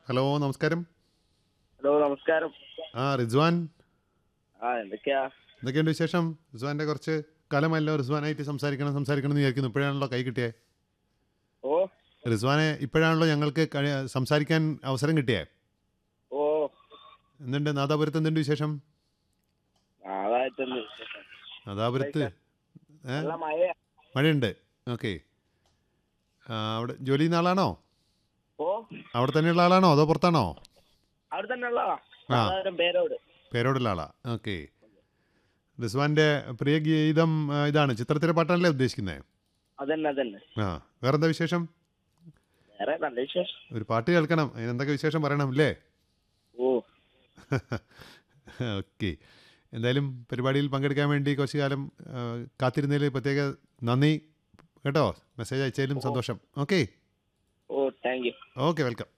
Hello നമസ്കാരം hello നമസ്കാരം ആ റിസ്വാൻ ആ എന്തൊക്കെയാ എന്തൊക്കെയുണ്ട് വിശേഷം റിസ്വാൻ്റെ കുറച്ച് കാലമല്ലോ റിസ്വാനായിട്ട് സംസാരിക്കണം സംസാരിക്കണം എന്ന് വിചാരിക്കുന്നു ഇപ്പോഴാണല്ലോ കൈ കിട്ടിയേ ഓ റിസ്വാനെ ഇപ്പോഴാണല്ലോ ഞങ്ങൾക്ക് കഴി- സംസാരിക്കാൻ അവസരം കിട്ടിയേ ഓ എന്തുണ്ട് നാദാപുരത്ത് എന്തുണ്ട് വിശേഷം നാളായിട്ടുണ്ട് നാദാപുരത്ത് ഏ നല്ല മഴ മഴയുണ്ട് ഓക്കെ അവിടെ ജോലി ചെയ്യുന്ന ആളാണോ ഓ അവിടെ തന്നെയുള്ള ആളാണോ അതോ പുറത്താണോ അവിടെ തന്നെ ഉള്ളതാ ആ. സാധാരണ പേരോട് പേരോടുള്ള ആളാ ഓക്കെ റിസ്വാൻ്റെ പ്രിയ ഗീതം ആ, ഇതാണ് ചിത്രത്തിലെ പാട്ടാണല്ലേ ഉദ്ദേശിക്കുന്നത് അതന്നെ അതന്നെ ആ വേറെന്താ വിശേഷം വേറെ നല്ല വിശേഷം ഒരു പാട്ട് കേൾക്കണം അതിന് എന്തൊക്കെ വിശേഷം പറയണം അല്ലേ ഓ ഓക്കെ എന്തായാലും പരിപാടിയിൽ പങ്കെടുക്കാൻ വേണ്ടി കുറച്ച് കാലം ആ, കാത്തിരുന്നതിൽ പ്രത്യേക നന്ദി കേട്ടോ മെസ്സേജ് അയച്ചതിലും സന്തോഷം okay oh thank you okay welcome